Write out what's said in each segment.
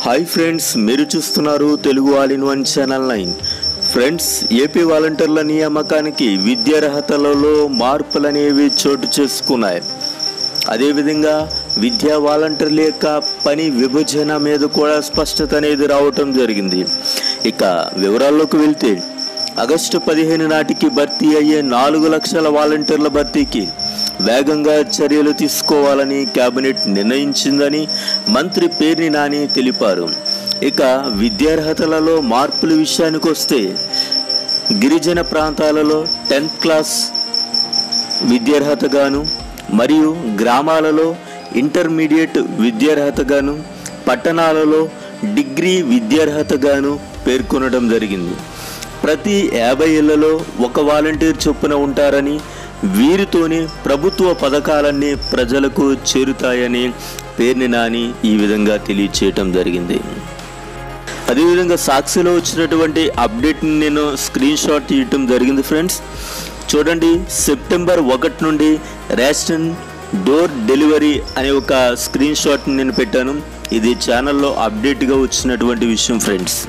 hi friends మీరు చూస్తున్నారు Telugu all in one channel nine friends AP వాలంటీర్ల నియామకానికి విద్యార్హతలలో మార్పులు అనేవి చోటు చేసుకున్నాయి అదేవిధంగా విద్యా వాలంటీర్ల యొక్క పని విభజన మీద కూడా స్పష్టత అనేది రావటం జరిగింది ఇక వివరాల్లోకి వెళ్తే ఆగస్టు పదిహేను నాటికి భర్తీ అయ్యే నాలుగు లక్షల వాలంటీర్ల భర్తీకి వేగంగా చర్యలు తీసుకోవాలని కేబినెట్ నిర్ణయించిందని మంత్రి పేర్ని నాని తెలిపారు ఇక విద్యార్హతలలో మార్పుల విషయానికి వస్తే గిరిజన ప్రాంతాలలో టెన్త్ క్లాస్ విద్యార్హతగాను మరియు గ్రామాలలో ఇంటర్మీడియట్ విద్యార్హతగాను పట్టణాలలో డిగ్రీ విద్యార్హతగాను పేర్కొనడం జరిగింది ప్రతి యాభై ఏళ్లలో ఒక వాలంటీర్ చొప్పున ఉంటారని వీరితోనే ప్రభుత్వ పథకాలన్నీ ప్రజలకు చేరుతాయని పేర్ని నాని ఈ విధంగా తెలియచేయటం జరిగింది అదేవిధంగా సాక్షిలో వచ్చినటువంటి అప్డేట్ని నేను స్క్రీన్ షాట్ తీయటం జరిగింది ఫ్రెండ్స్ చూడండి సెప్టెంబర్ ఒకటి నుండి రేషన్ డోర్ డెలివరీ అనే ఒక స్క్రీన్ షాట్ని నేను పెట్టాను ఇది ఛానల్లో అప్డేట్గా వచ్చినటువంటి విషయం ఫ్రెండ్స్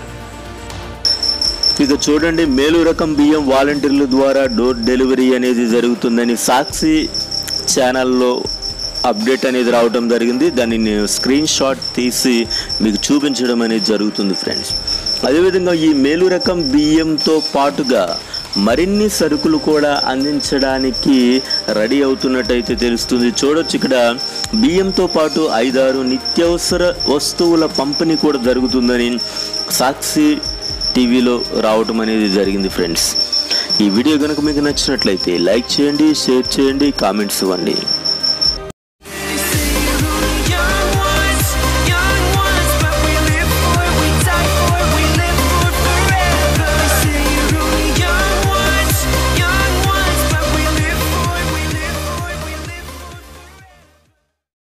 ఇక చూడండి మేలు రకం బియ్యం వాలంటీర్ల ద్వారా డోర్ డెలివరీ అనేది జరుగుతుందని సాక్షి ఛానల్లో అప్డేట్ అనేది రావడం జరిగింది దాన్ని నేను స్క్రీన్ షాట్ తీసి మీకు చూపించడం అనేది జరుగుతుంది ఫ్రెండ్స్ అదేవిధంగా ఈ మేలు రకం బియ్యంతో పాటుగా మరిన్ని సరుకులు కూడా అందించడానికి రెడీ అవుతున్నట్టయితే తెలుస్తుంది చూడొచ్చు ఇక్కడ బియ్యంతో పాటు ఐదారు నిత్యావసర వస్తువుల పంపిణీ కూడా జరుగుతుందని సాక్షి టీవీలో రావటం అనేది జరిగింది ఫ్రెండ్స్ ఈ వీడియో కనుక మీకు నచ్చినట్లయితే లైక్ చేయండి షేర్ చేయండి కామెంట్స్ ఇవ్వండి